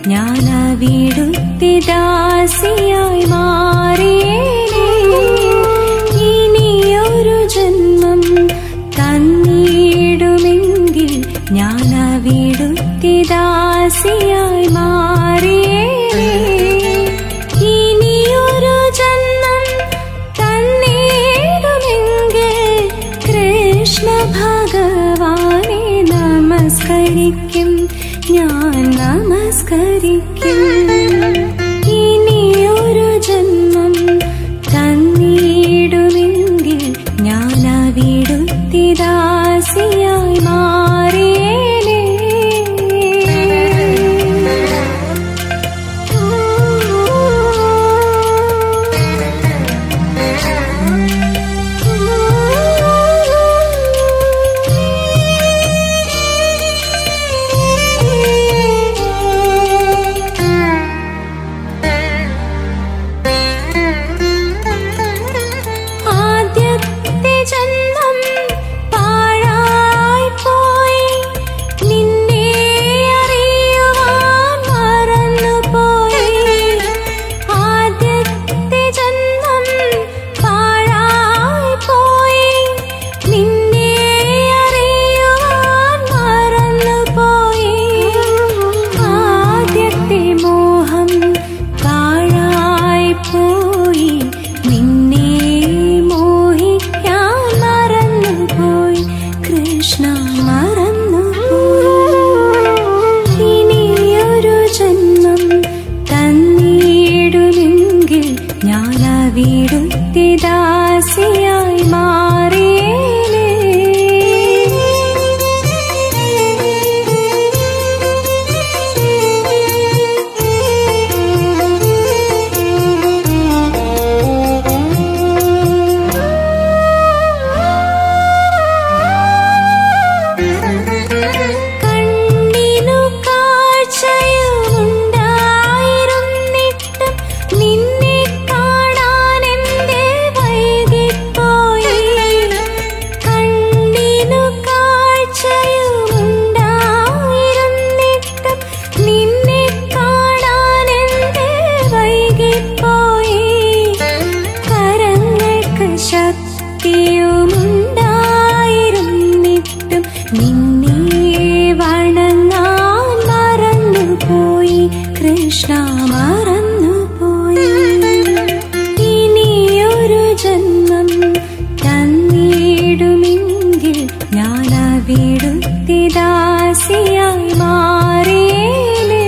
ഞാൻ അവിടുത്തെ ദാസിയായി മാറിയേനെ ഇനിയൊരു ജന്മം തന്നിടുമെങ്കിൽ ഞാൻ അവിടുത്തെ ദാസിയായി മാറിയേനെ ഇനിയൊരു ജന്മം തന്നിടുമെങ്കിൽ കൃഷ്ണ ഭഗവാനെ നമസ്കരിക്കും ഞാൻ നമസ്കരിക്കും ഇനിയൊരു ജന്മം തന്നിടുമെങ്കിൽ ഞാൻ അവിടുത്തെ ദാസിയായി മാറിയേനെ ആദ്യത്തെ ജന്മം പാഴായി പോയി നിന്നെ അറിയുവാൻ മറന്നുപോയി ആദ്യത്തെ ജന്മം പാഴായി പോയി നിന്നെ അറിയുവാൻ മറന്നുപോയി ആദ്യത്തെ മോഹം പാഴായി പോയി നിന്നെ മോഹിക്കാൻ മറന്നുപോയി കൃഷ്ണ മറന്നുപോയി ഇനിയൊരു ജന്മം തന്നിടുമെങ്കിൽ ഞാൻ അവിടുത്തെ ദാസിയായി മാറിയേനെ കണ്ണിനു കാഴ്ചയുണ്ടായിരുന്നിട്ടും നിന്നെ കാണാൻ എന്റെ വൈകിപ്പോയി കണ്ണിനു കാഴ്ചയുണ്ടായിരുന്നിട്ടും നിന്നെ കാണാൻ എന്റെ വൈകിപ്പോയി കരങ്ങൾക്ക് ശക്തിയുമുണ്ടായിരുന്നിട്ടും നിന്നെ വണങ്ങാൻ മറന്നുപോയി കൃഷ്ണ മറന്നുപോയി ഇനിയൊരു ജന്മം തന്നിടുമെങ്കിൽ ഞാൻ അവിടുത്തെ ദാസിയായി മാറിയേനെ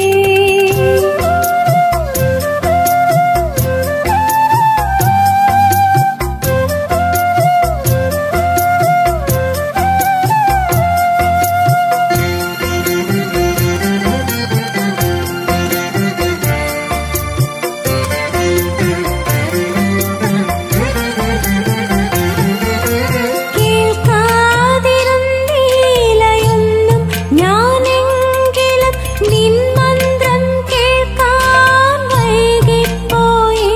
കേൾക്കാതിരുന്നീലയൊന്നും ഞാനെങ്കിലും നിൻ മന്ത്രം കേൾക്കാൻ വൈകിപ്പോയി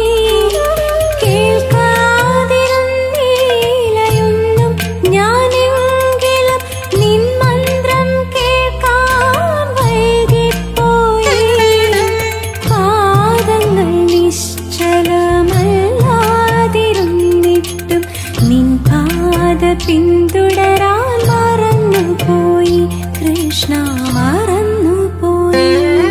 കേൾക്കാതിരുന്നീലയൊന്നും ഞാനെങ്കിലും നിൻ മന്ത്രം കേൾക്കാൻ വൈകിപ്പോയി പാദങ്ങൾ നിശ്ചലമല്ലാതിരുന്നിട്ടും നിൻ പാത പിന്തുടരാൻ മറന്നുപോയി കൃഷ്ണ മറന്നുപോയി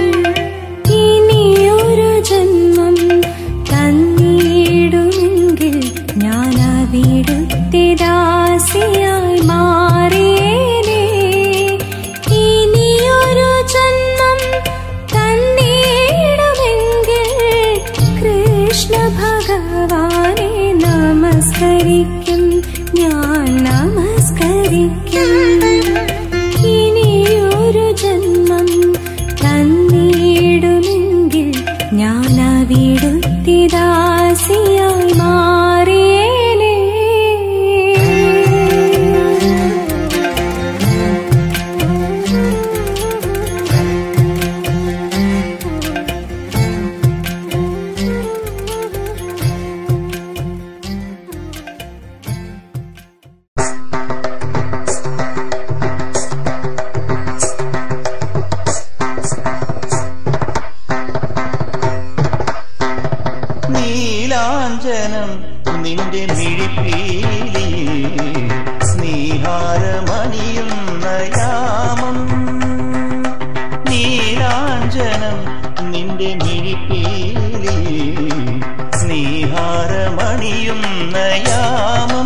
ഇനിയൊരു ജന്മം തന്നിടുമെങ്കിൽ ഞാൻ അവിടുത്തെ ദാസിയായി മാറിയേനെ ഇനിയൊരു ജന്മം തന്നിടുമെങ്കിൽ കൃഷ്ണ ഭഗവാനെ നമസ്കരിക്കും ഞാൻ നമസ്കരിക്കും ഇനിയൊരു ജന്മം തന്നിടുമെങ്കിൽ ഞാൻ അവിടുത്തെ ദാസിയായി മാറിയേനെ Thank നീഹാരമണിയുന്ന യാമം നീലാഞ്ജനം നിന്റെ മിഴിപ്പീലി നീഹാരമണിയുന്ന യാമം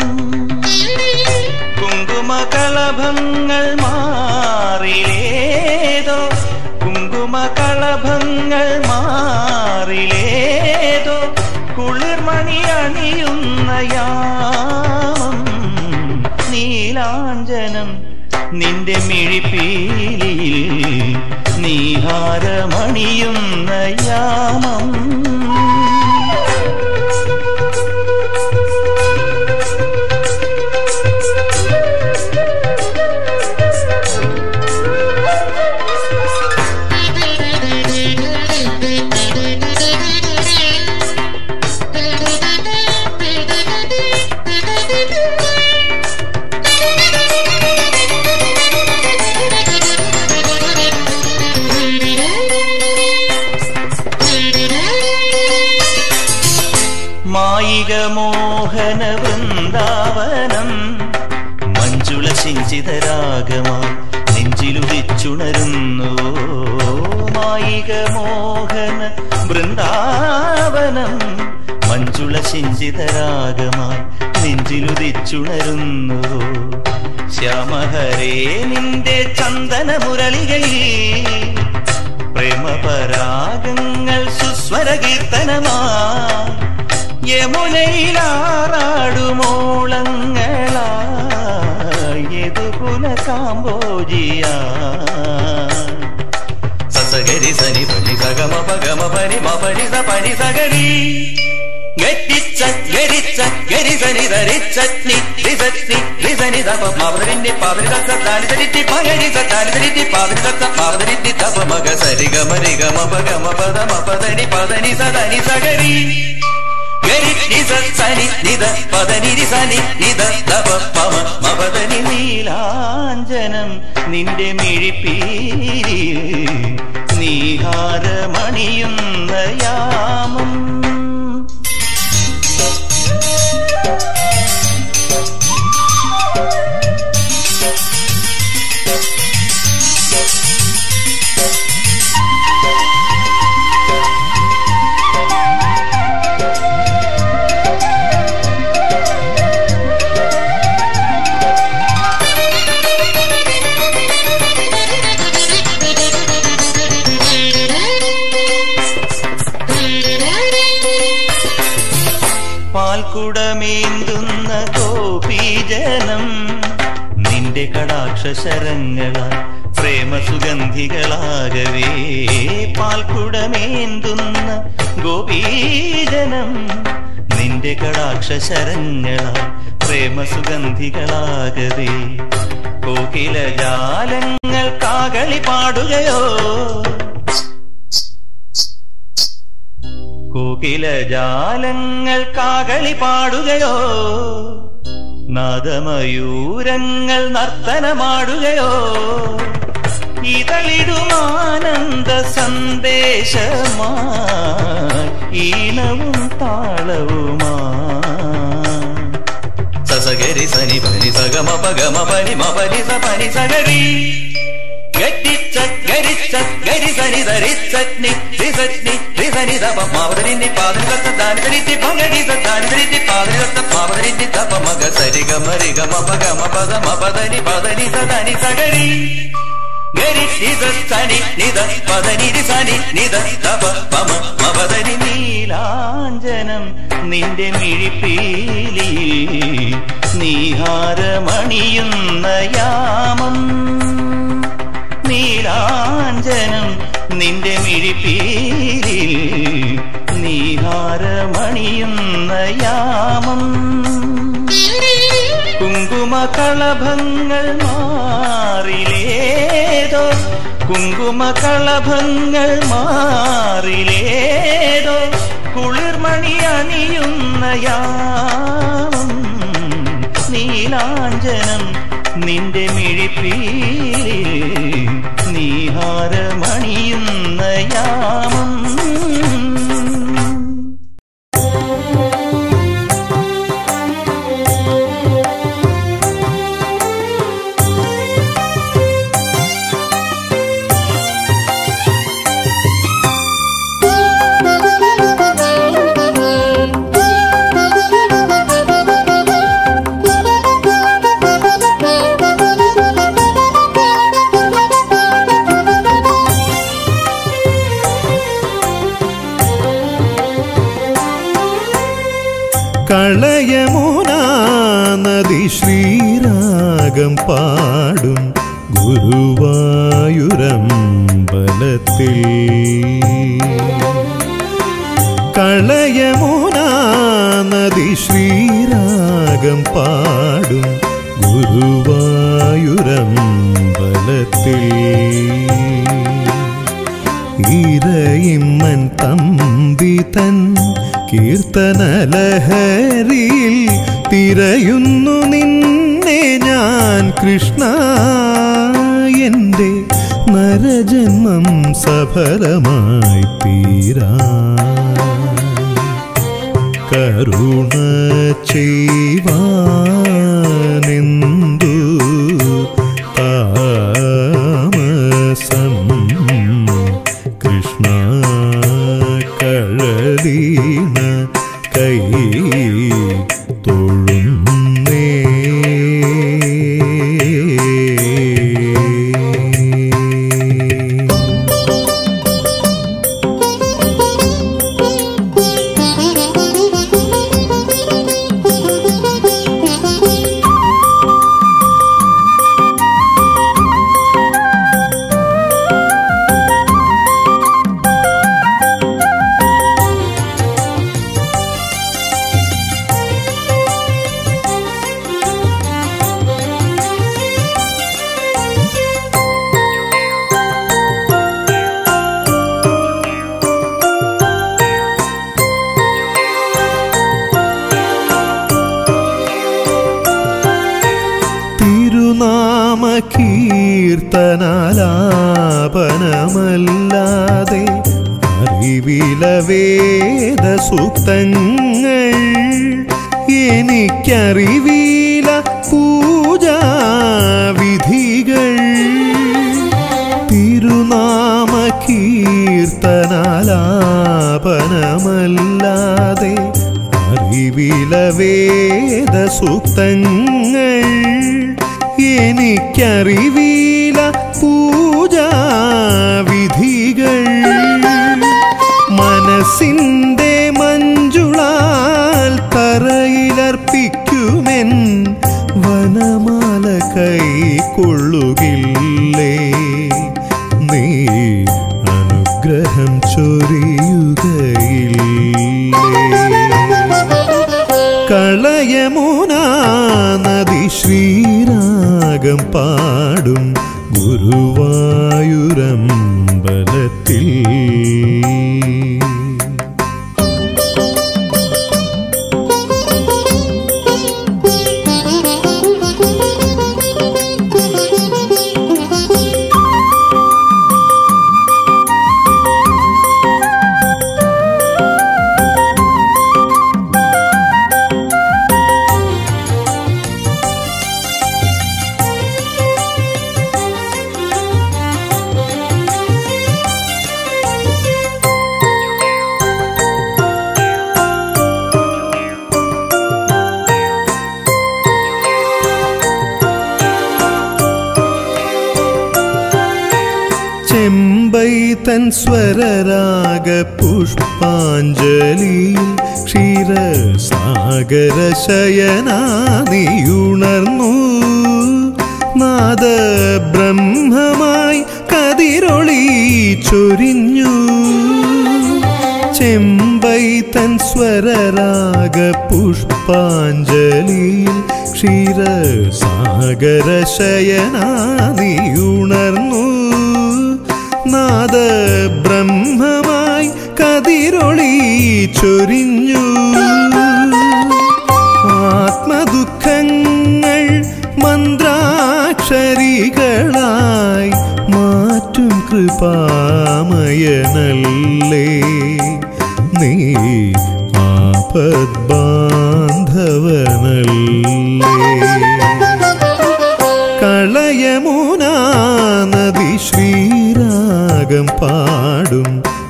കുങ്കുമകളഭങ്ങൾ മാറിലേതോ കുങ്കുമകളഭങ്ങൾ മാറിലേതോ കുളിർമണി അണിയുന്ന യാമം നീലാഞ്ജനം നിന്റെ മിഴിപ്പീലിയിൽ നീഹാരമണിയുന്ന യാമം മായിക മോഹന വൃന്ദാവനം മഞ്ജുള സിഞ്ചിതരാഗമായി നെഞ്ചിലുദിച്ചുണരുന്നു മായിക മോഹന വൃന്ദാവനം മഞ്ജുള സിഞ്ചിതരാഗമായി നെഞ്ചിലുദിച്ചുണരുന്നു ശ്യാമഹരേ നിന്റെ ചന്ദന മുരളികയിൽ പ്രേമപരാഗങ്ങൾ സുസ്വര കീർത്തനമാ യമുനയിലാറാടുമോളങ്ങളായതുകുല കാമ്പോജിയ സസഗരി സനി പനി സഗമ പഗമ പനി മപനി സ പനി സഗരി ഗരിച്ച ഗരിച്ച ഗരി സനി ധരിച്ചി റിസി റിസനി തപ മാവരിന്റെ പാവരി തത്ത താനി തരിറ്റി പകരി താനി തരിറ്റി പാവരി തത്ത പാവരിറ്റി തപ മഗ സരി ഗമ രി ഗമ പഗമ പദ മ പദനി പദനി സദനി സഗരി ഗരി നിസ സനി നിദ പദനി രി സനി നിദ തപ പമ മപദനി നീലാഞ്ജനം നിന്റെ മിഴിപ്പീരി നീഹാരമണിയുന്ന യാമം പാൽക്കുടമേന്തുന്ന ഗോപീജനം നിന്റെ കടാക്ഷശരങ്ങളാൽ പ്രേമസുഗന്ധികളാകവേ പാൽക്കുടമേന്തുന്ന ഗോപീജനം നിന്റെ കടാക്ഷശരങ്ങളാൽ പ്രേമസുഗന്ധികളാകവേ കോകിലജാലങ്ങൾ കാകളി പാടുകയോ കോകിലജാലങ്ങൾ കാകളി പാടുകയോ നാദമയൂരങ്ങൾ നർത്തനമാടുകയോ ഇതളിടുമാനന്ദ സന്ദേശമായി ഈണവും താളവുമാ സസഗരി സനി പനി സഗമ പഗമ പനി മപനി സ പനി സഗരി ഗട്ടിച്ച ഗരിച്ച ഗരി സനി ധരിച്ചി റിസി റിസനി തപ മാവതരിന്റെ പാതിരി തത്ത ദാനിതരിത്തി പകടി ദാനിതരിത്തി പാതിരി തത്ത മാവതരിന്റെ തപ മഗ സരി ഗമ രി ഗമ പഗമ പദ മപദനി പദനി സദനി സഗരി ഗരി നിത സനി നിത പദനി രി സനി നിത തപ പമ മപദനി നീലാഞ്ജനം നിന്റെ മിഴിപ്പീലി നീഹാരമണിയുന്ന യാമം നീലാഞ്ജനം നിന്റെ മിഴിപ്പീലി നീഹാരമണിയുന്ന യാമം കുങ്കുമകളഭങ്ങൾ മാറിലേതോ കുങ്കുമകളഭങ്ങൾ മാറിലേതോ കുളിർമണി അണിയുന്ന യാമം നീലാഞ്ജനം നിന്റെ മിഴിപ്പീലി നീഹാരമണിയുന്ന യാമം ും ശ്രീരാഗം പാടും ഗുരുവായൂരമ്പലത്തിൽ കളയമുനാ നദി ശ്രീരാഗം പാടും ഗുരുവായൂരമ്പലത്തിൽ ഇരയിമ്മൻ തമ്പി തൻ കീർത്തനലഹരിയിൽ തിരയുന്നു നിന്നെ ഞാൻ കൃഷ്ണ എൻ്റെ നരജന്മം സഫലമായി തീരാ കരുണ ചെയ്വാനെന്തു താമസം കൃഷ്ണ കഴലീണ കൈ തൊഴുന്നേ തിരുനാമ കീർത്തനാലാപനമല്ലാതെ അറിവില വേദ സൂക്തങ്ങൾ എനിക്കറിവില പൂജാവിധികൾ തിരുനാമ കീർത്തനാലാപനമല്ലാതെ അറിവില വേദ സൂക്തങ്ങൾ എനിക്കറിവില പൂജാവിധികൾ മനസ്സിൻ്റെ മഞ്ജുളാൽ തറയിലർപ്പിക്കുമെൻ വനമാല കൈക്കൊള്ളുകില്ലേ നീ അനുഗ്രഹം ചൊരിയുകയില്ലേ കളയമുനാ നദി ശ്രീരാഗം പാടും ഗുരുവായൂരമ്പലത്തിൽ ചെമ്പൈ തൻ സ്വരരാഗ പുഷ്പാഞ്ജലി ക്ഷീരസാഗര ശയനാനിയുണർന്നു നാദ ബ്രഹ്മമായി കതിരൊളി ചൊരിഞ്ഞു ചെമ്പൈ തൻ സ്വരരാഗ പുഷ്പാഞ്ജലി ക്ഷീരസാഗര ശയനാനിയുണർന്നു നാദ ബ്രഹ്മമായി കതിരൊളി ചൊരിഞ്ഞു ആത്മദുഃഖങ്ങൾ മന്ത്രാക്ഷരികളായി മാറ്റും കൃപാമയനല്ലേ നീ ആപദ്ബാന്ധവനല്ലേ കളയമുനാ നദി ശ്രീരാഗം പാടും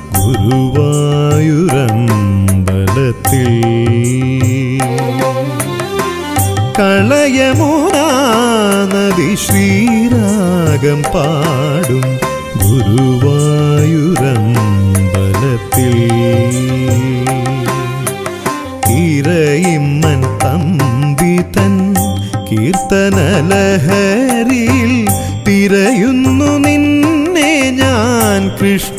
ഗുരുവായൂരമ്പലത്തിൽ കളയമുനാ നദി ശ്രീരാഗം പാടും ഗുരുവായൂരമ്പലത്തിൽ ഇരയിമ്മൻ തമ്പി തൻ കീർത്തനലഹരിയിൽ തിരയുന്നു നിന്നെ ഞാൻ കൃഷ്ണ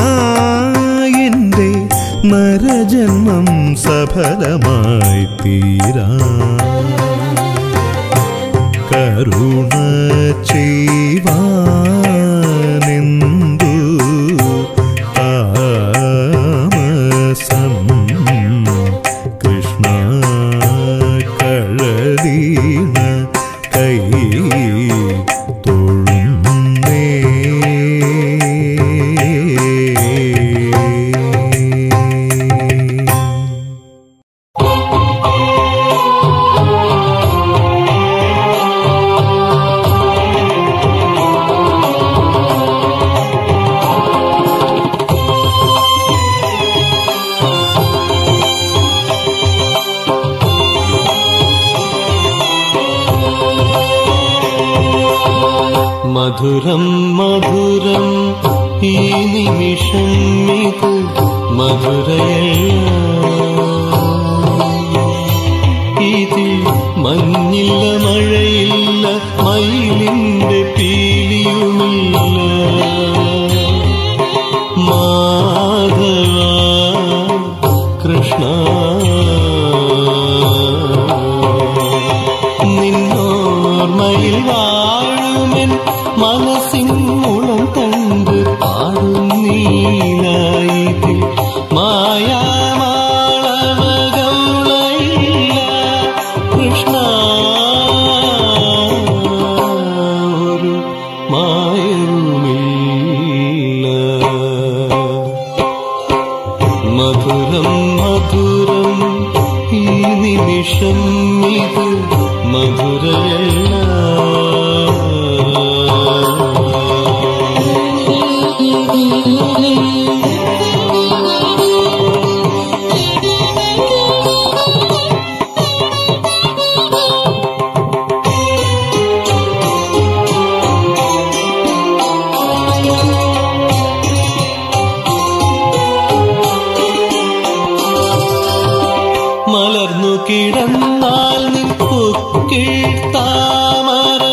എൻ്റെ നരജന്മം സഫലമായി തീരാ കരുണ ചെയ്വാനെന്തു താമസം കൃഷ്ണ കഴലീണ കൈ തൊഴുന്നേ മധുരം മധുരം ഈ നിമിഷം ഇത് മധുരയല്ല ഇതിൽ മഞ്ഞില്ല മഴയില്ല മയിലിന്റെ പീലിയുമില്ല മാധവ കൃഷ്ണ നിന്നോർമ്മയിൽ വാഴുമെൻ മനസ്സിൻ മുളം കണ്ട് പാടുന്നീലായി മായാമാളവകൗളയില്ല കൃഷ്ണ ഒരു മായവുമില്ല മധുരം മധുരം ഈ നിമിഷം ഇത് മധുരയല്ല മലർന്നു കിടന്നാൽ നിൻ പൊക്കിൾ താമര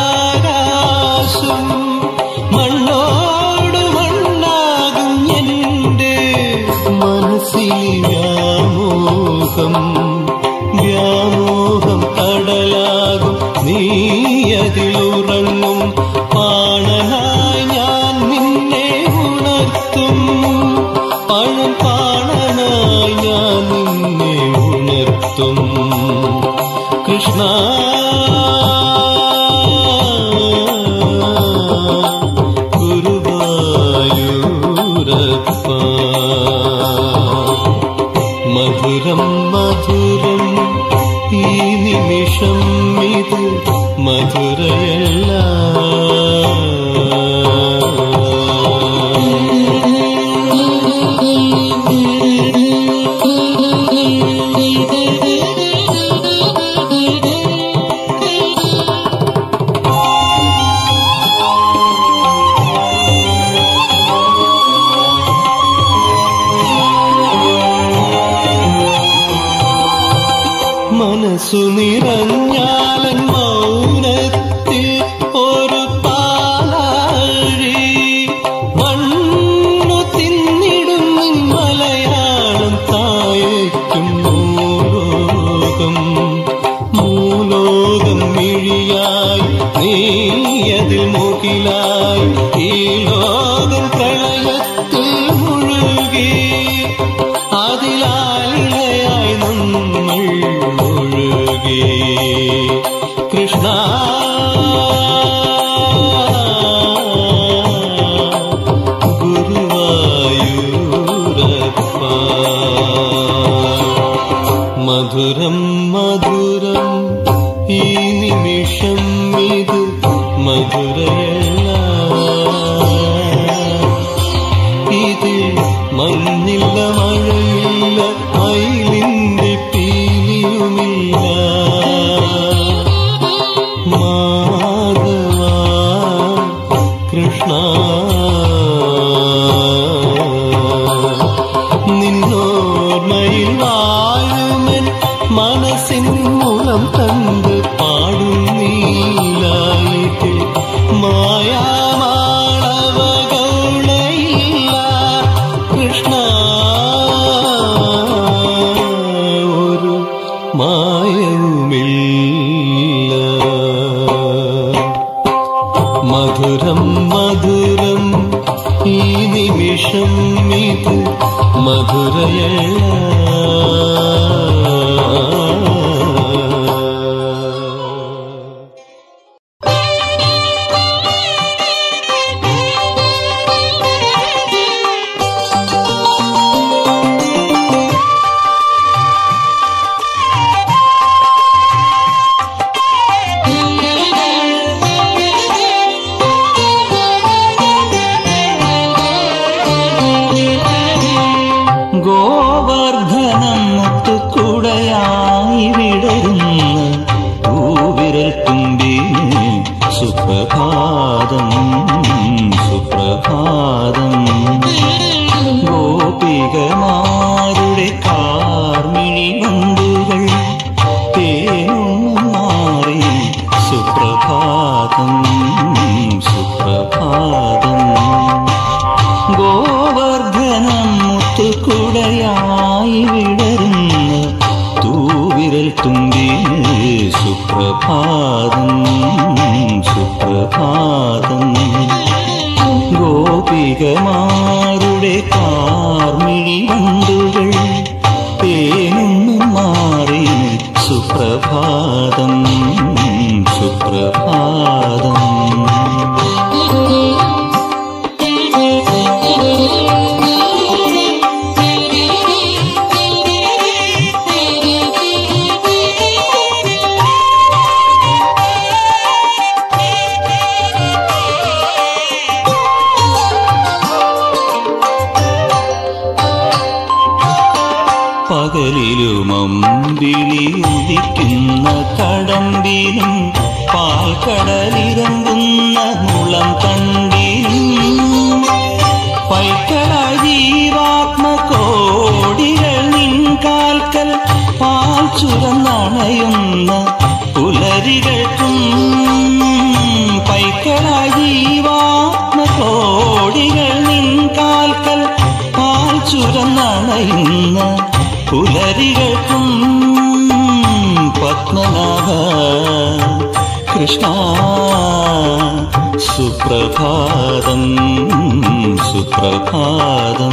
ആകാശം മണ്ണോട് മണ്ണാകും എൻ്റെ മനസ്സിൽ വ്യാമോഹം വ്യാമോഹം കടലാകും നീ അതിലുറങ്ങും പാണനായി ഞാൻ നിന്നെ ഉണർത്തും പഴം പാണനായി ഞാൻ നിന്നെ ഉണർത്തും കൃഷ്ണ ഗുരുവായൂരപ്പ മധുരം മധുരം ഈ നിമിഷം ഇത് മധുരയല്ല മനസ്സു നിറഞ്ഞാലൻ മൗനത്തിൽ ഒരു പാലാഴി മണ്ണു തിന്നിടും നിൻ മലയാളം തായയ്ക്കും മൂലോകം മൂലോകം മിഴിയായി നീയതിൽ മുകിലായി ഈ ലോകം പ്രളയത്തിൽ മുഴുകി അതിലാളിലയായി നമ്മൾ ഒഴുകി കൃഷ്ണ ഗുരുവായൂരപ്പ മധുരം മധുരം ഈ നിമിഷം ഇത് മധുരയല്ല ഇതിൽ മഞ്ഞില്ല മഴയില്ല മയിലിന്റെ പീലിയുമില്ല മാധവ കൃഷ്ണ നിന്നോർമ്മയിൽ വാഴുമൻ മനസ്സിൻ മുളം കണ്ട് പാടും മധുരം മധുരം ഈ നിമിഷം ഇത് മധുരയല്ല ഗോവർദ്ധനം മുത്തുക്കുടയായി വിടരുന്ന പൂവിരൽ തുമ്പിന് സുപ്രഭാതം സുപ്രഭാതം ഗോപികമാരുടെ കാർമിഴി വണ്ടുകൾ തേനും മാറി സുപ്രഭാതം സുപ്രഭാതം ഗോവർദ്ധനം മുത്തുക്കുടയായി വിടരുന്ന തൂവിരൽ തുമ്പിന് സുപ്രഭാതം സുപ്രഭാതം ഗോപികമാരുടെ കാർമിഴി വണ്ടുകൾ തേനൊന്നും മാറി സുപ്രഭാതം സുപ്രഭാതം പകലിലുമമ്പിളി ഉദിക്കുന്ന കടമ്പിനും പാൽക്കടലിറങ്ങുന്ന മുളം കണ്ടിനും പൈക്കട ജീവാത്മകോടികൾ നിൻകാൽക്കൽ പാൽ ചുരന്നണയുന്ന പുലരികൾക്കും പൈക്കട ജീവാത്മകോടികൾ നിൻകാൽക്കൽ പാൽ ചുരന്നണയുന്ന പുലരികൾക്കും പത്മനാഭ കൃഷ്ണ സുപ്രഭാതം സുപ്രഭാതം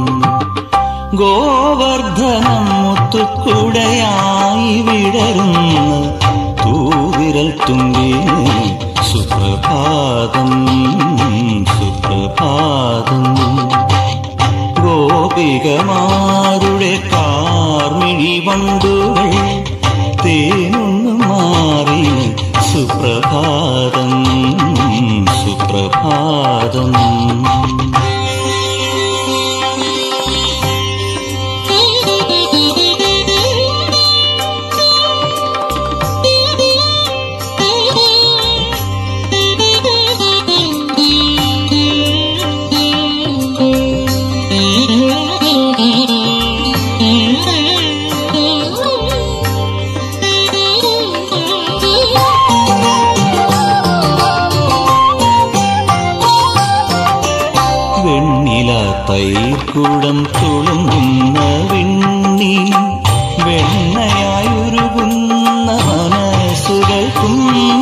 ഗോവർദ്ധനം മുത്തുക്കുടയായി വിടരുന്ന തൂവിരൽ തുമ്പിന് സുപ്രഭാതം സുപ്രഭാതം ഗോപികമാരുടെ കാർമിഴി വണ്ടുകൾ തേനൊന്നു മാറി സുപ്രഭാതം സുപ്രഭാതം വെണ്ണില തൈക്കുടം തുളുമ്പുന്ന വിണ്ണി വെണ്ണയായുരുകുന്ന മനസ്സുകൾക്കും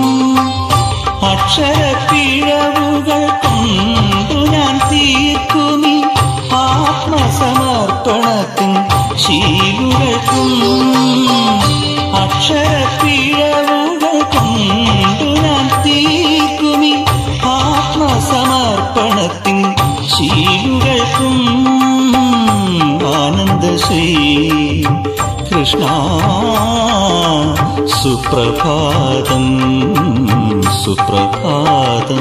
അക്ഷരപ്പിഴവുകൾ കൊണ്ടു ഞാൻ തീർക്കുമി ആത്മസമർപ്പണത്തിൻ ശീലുകൾക്കും അക്ഷരപ്പിഴവുകൾ കൊണ്ടു ഞാൻ തീർക്കുമി ആത്മസമർപ്പണത്തിൻ ശീലുകൾക്കും ആനന്ദശ്രീ കൃഷ്ണ സുപ്രഭാതം സുപ്രഭാതം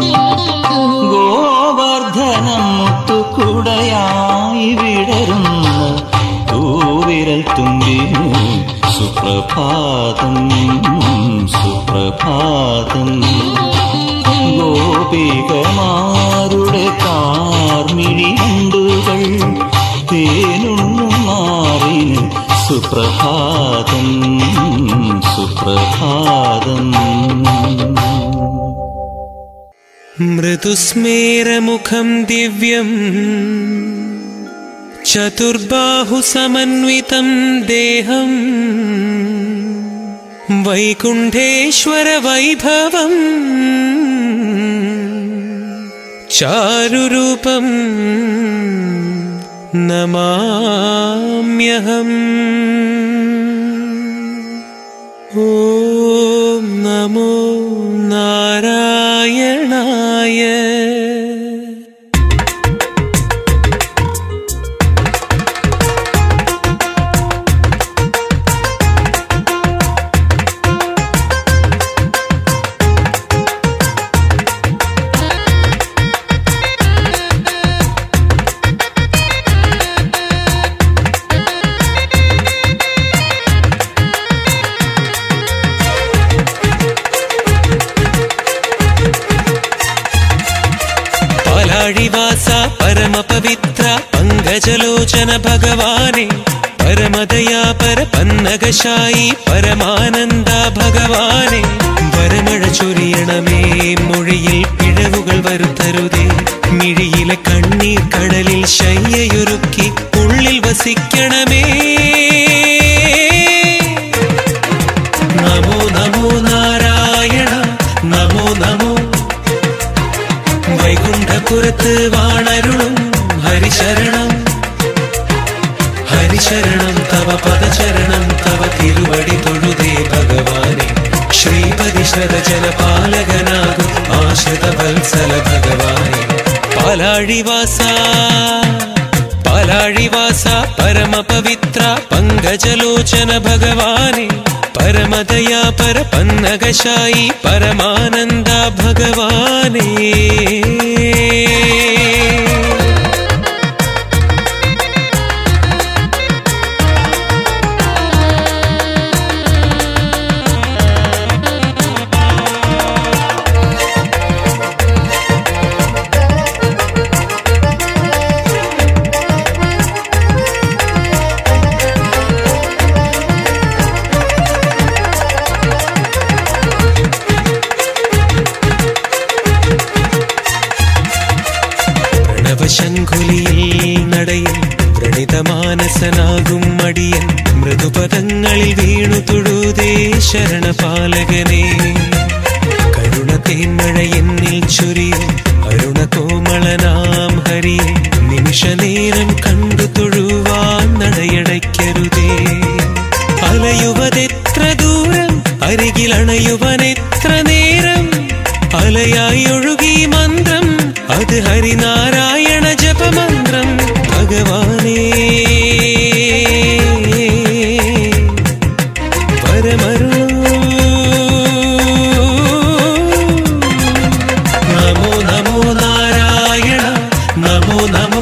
ഗോവർദ്ധനം മുത്തുക്കുടയായി വിടരുന്ന തൂവിരൽ തുമ്പിന് സുപ്രഭാതം സുപ്രഭാതം ഗോപികമാരുടെ കാർമിഴി വണ്ടുകൾ തേനുണ്ണു മാറിന് സുപ്രഭാതം സുപ്രഭാതം മൃദുസ്മേരമുഖം ദിവ്യം ചതുർബാഹുസമന്വിതം ദേഹം വൈകുണ്ഠേശ്വരവൈഭവം ചാരുരൂപം നമാമ്യഹം ഓം നമോ നാരായണായ പാലാഴിവാസ പരമപവിത്ര പങ്കജലോചന ഭഗവാനെ പരമദയാ പരപന്നകശായി പരമാനന്ദ ഭഗവാനെ വരമഴ ചൊരിയണമേ മൊഴിയിൽ പിഴവുകൾ വരുത്തരുതേ മിഴിയിലെ കണ്ണീർ കടലിൽ ശയ്യയൊരുക്കി ഉള്ളിൽ വസിക്കണമേ നമോ നമോ നാരായണ നമോ നമോ വൈകുണ്ഠപുരത്ത് വാണരുളും ഹരിശരണം ഹരിശരണം തവ പദചരണം തവ തിരുവടി തൊഴുതേ ഭഗവാനെ ശ്രീപതി ശരജനപാലകനാകും ആശ്രിത വത്സല ഭഗവാനെ പാലാഴിവാസ പാലാഴിവാസ പരമപവിത്ര പങ്കജലോചന ഭഗവാനെ പരമദയാ പരപന്നകശായി പരമാനന്ദ ഭഗവാനേ പ്രണവശങ്കുലിയിൽ നടയിൽ വ്രണിതമാനസനാകും മടിയൻ മൃദുപദങ്ങളിൽ വീണു തൊഴുതേ ശരണപാലകനെ കരുണ തേന്മഴ എന്നിൽ ചൊരിയും അരുണ കോമളനാം ഹരിയെ നിമിഷനേരം കണ്ടു തൊഴുവാൻ നടയടയ്ക്കരുതേ അലയുവതെത്ര ദൂരം അരികിലണയുവൻ എത്ര നേരം അലയായി ഒഴുകി മന്ത്രം അത് ഹരിനാരായണ ജപമന്ത്രം ഭഗവാനേ പരമരുളൂ നമോ നമോ നാരായണ നമോ നമോ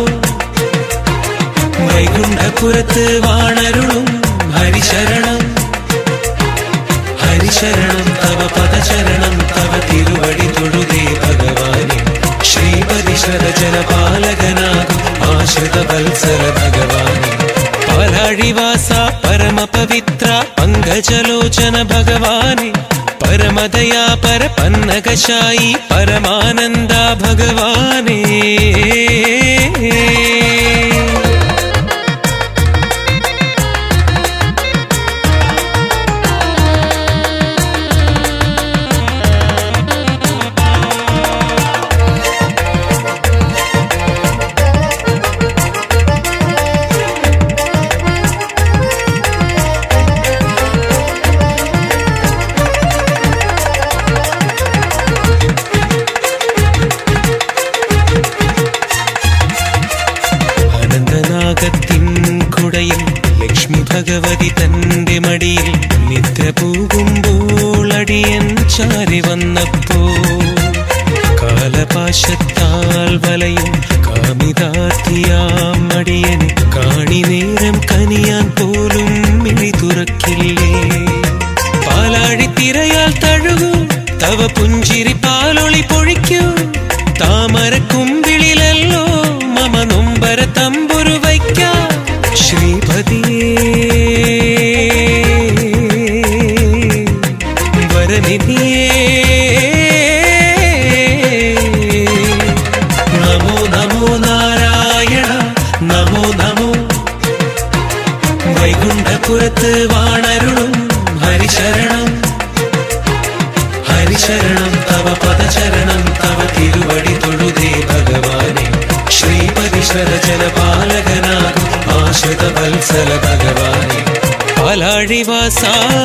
വൈകുണ്ഠപുരത്ത് വാണരുളും ഹരിശരണം ഹരിശരണം തവ പദചരണം തവ തിരുവടി തൊഴുതേ ഭഗവാനെ ശ്രീപതി ശരജനപാലകനാകും ആശ്രിത വത്സര ഭഗവാനെ പാലാഴിവാസ പരമപവിത്ര പങ്കജലോചന ഭഗവാനെ പരമദയാ പരപന്നകശായി പരമാനന്ദ ഭഗവാനേ അനന്തനാഗത്തിൻ കുടയിൽ ലക്ഷ്മി ഭഗവതി തന്റെ മടിയിൽ നിദ്ര പോകുമ്പോൾ അടിയൻ ചാരി വന്നപ്പോ കാലപാശത്താൽ വലയും കാമിതാർത്തിയാം അടിയന് കാണി നേരം കനിയാൻ പോലും മിഴി തുറക്കില്ലേ പാലാഴി തിരയാൽ തഴുകൂ തവ പുഞ്ചിരി പാലൊളി പൊഴിക്കൂ താമര കുമ്പിളിലല്ലോ മമ നൊമ്പര തമ്പുരു വയ്ക്കാം ശ്രീപതിയേ വരനിധിയേ നമോ നമോ നാരായണ നമോ നമോ വൈകുണ്ഠപുരത്ത് വാണരുളും ഹരിശരണം ഹരിശരണം തവ പദചരണം തവ തിരുവടി തൊഴുതേ ഭഗ ജനപാലകനാകും ആശ്രിത വത്സല ഭഗവാനെ പാലാഴിവാസ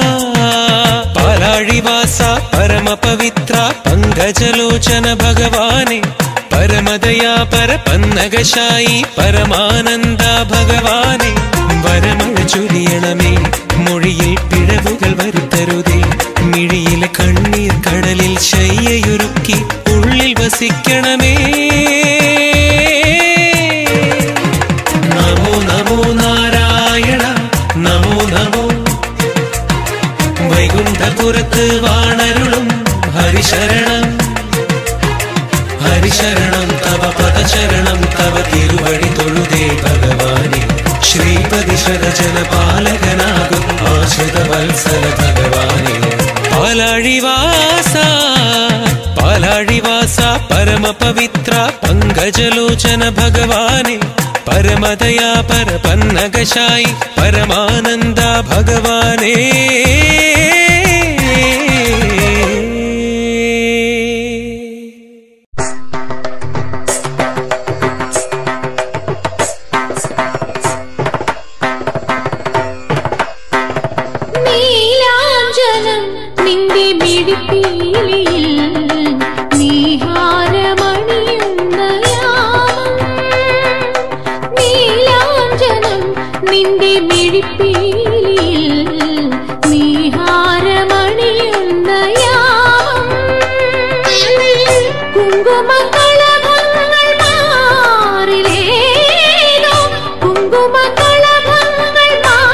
പാലാഴിവാസ പരമപവിത്ര പങ്കജലോചന ഭഗവാനെ പരമദയാ പരപന്നകശായി പരമാനന്ദ ഭഗവാനെ വരമഴ ചൊരിയണമേ മൊഴിയിൽ പിഴവുകൾ വരുത്തരുതേ മിഴിയിലെ കണ്ണീർ കടലിൽ ശയ്യയൊരുക്കി ഉള്ളിൽ വസിക്കണമേ നമോ നമോ നാരായണ നമോ നമോ വൈകുണ്ഠപുരത്ത് വാണരുളും ഹരിശരണം ഹരിശരണം തവ പദശരണം തവ തിരുവഴി തൊഴുതേ ഭഗവാനെ ശ്രീപതി ശരജന പാലകനാകും ആശ്രിത വത്സല ഭഗവാനെ പാലാഴിവാസ പാലാഴിവാസ പരമപവിത്ര പങ്കജലോചന ഭഗവാനെ പരമദയാ പരപന്നകശായി പരമാനന്ദ ഭഗവാനേ നീലാഞ്ജനം നിന്റെ മിഴിപ്പീലിയിൽ നീഹാരമണിയുന്ന യാമം. നീലാഞ്ജനം നിന്റെ മിഴിപ്പീലിയിൽ നീഹാരമണിയുന്ന യാമം. കുങ്കുമകളഭങ്ങൾ മാറിലേതോ കുങ്കുമകളഭങ്ങൾ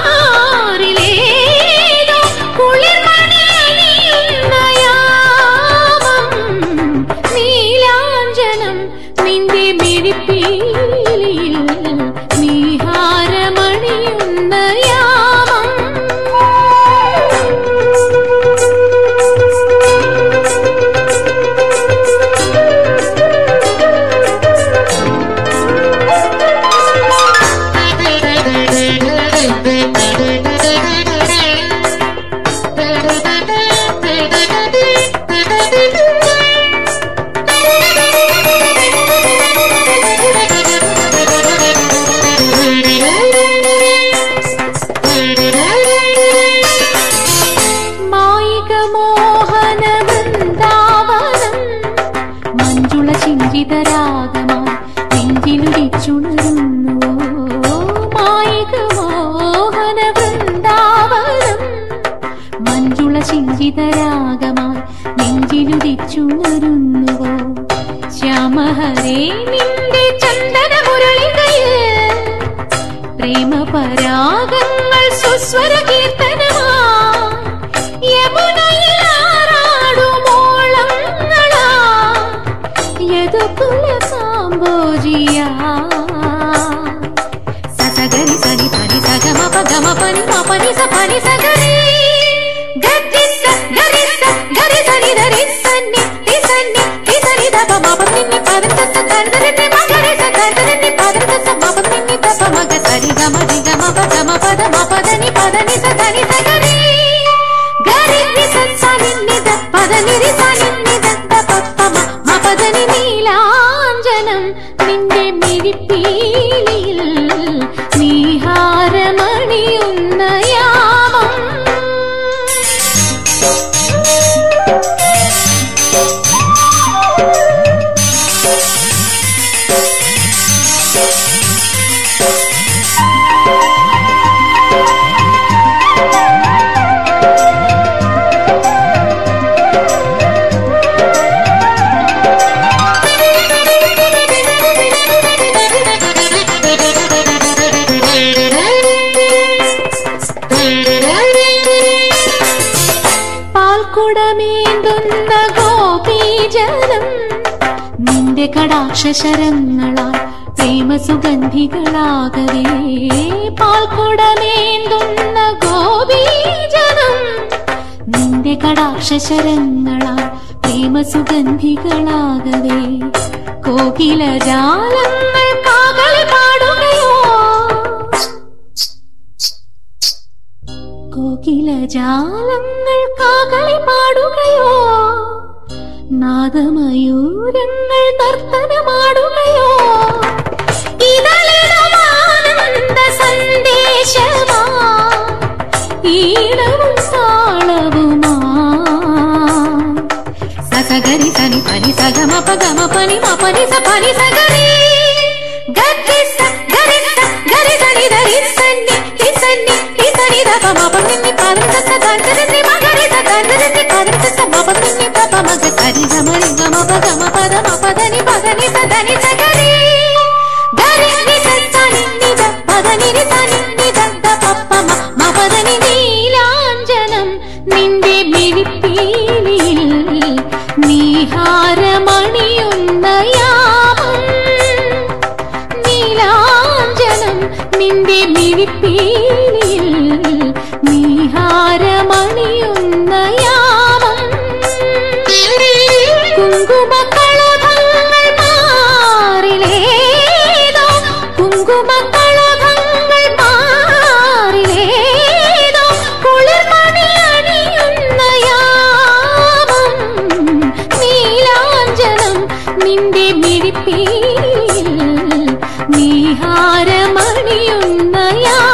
മാറിലേതോ കുളിർമണിയണിയുന്ന യാമം. നീലാഞ്ജനം നിന്റെ മിഴിപ്പീലിയിൽ നീഹാരമണിയുന്ന യാമം മായിക മോഹന വൃന്ദാവനം മഞ്ജുള ചിഞ്ചിതരാഗമായി നെഞ്ചിലുടിച്ചുണരുന്നു മായിക മോഹന വൃന്ദാവനം മഞ്ജുള ചിഞ്ചിതരാഗമായി നെഞ്ചിലുടിച്ചുണരുന്നുവോ ശ്യാമഹരേ നിന്റെ ചന്ദന മുരളികയിൽ പ്രേമപരാഗങ്ങൾ സുസ്വര കീർത്തനമാ യമുനയിൽ ആറാടുമോളങ്ങളാ യദുകുല സാംബോജിയാ സസഗരി സനി പനി സഗമ പഗമ പനി പനി സ പനി സഗരി ഗരി സ ഗരി സ ഗരി സനി ധരി സന്നി തി സന്നി തി സനി ധ പ മ പ നിന്നി പദം സ സ ധ ധ നി മ ഗരി സ ധ ധ നി പദം സ സ മ പ നിന്നി ധ പ മ ഗ സരി ഗ മ രി ഗ മ പ ഗ മ പ ധ മ പ ധ നി പദ നി സ ധ നി സ ഗരി ഗരി നി സ സ നി നി ധ പദ നി രി സ നി നി ധ ധ പ പ മ മ പദ നി നീലാഞ്ജനം നിന്റെ മിഴിപ്പീലിയിൽ നീഹാരമണിയുന്ന യാമം പാൽക്കുടമേന്തുന്ന ഗോപീജനം നിന്റെ കടാക്ഷശരങ്ങളാൽ പ്രേമസുഗന്ധികളാകവേ പാൽക്കുടമേന്തുന്ന ഗോപീജനം നിന്റെ കടാക്ഷശരങ്ങളാൽ പ്രേമസുഗന്ധികളാകവേ കോകിലജാലങ്ങൾ കാകളി പാടുകയോ കോകിലജാലങ്ങൾ കാകളി പാടുകയോ നാദമയൂരങ്ങൾ നർത്തനമാടുകയോ ഇതളെ നിമിഷമാ ഈണവും താളവുമാ സസഗരി സനി പനി സഗമ പഗമ പനി മ പനി സ പനി സഗരി ഗരി സ ഗരി സ ഗരി സനി ധരി സന്നി രി സന്നി രി സനി ധ പ മ പ നിന്നി പദ സ സ ധ ധ രി മ ഗരി സ ധ ധ രി പദ സ സ മ പ നിന്നി പ പ മ ഗ ഗരി ഗ മ രി ഗ മ പ ഗ മ പദ മ പദ നി പദ നി സ ധ നി സ ഗരി ഗരി നി സ സ നി നി ധ പദ നി രി സ നി നി ധ ധ പ പ മ മ പദ നി നീലാഞ്ജനം നിന്റെ മിഴിപ്പീലിയിൽ നീഹാരമണിയുന്ന യാമം നീലാഞ്ജനം നിന്റെ മിഴിപ്പീലിയിൽ നീഹാരമണിയുന്ന യാമം കുങ്കുമക്കളഭങ്ങൾ മാറിലേതോ കുങ്കുമക്കളഭങ്ങൾ മാറിലേതോ കുളിർമണി അണിയുന്ന യാമം നീലാഞ്ജനം നിന്റെ മിഴിപ്പീൽ നീഹാരമണിയുന്ന യാമം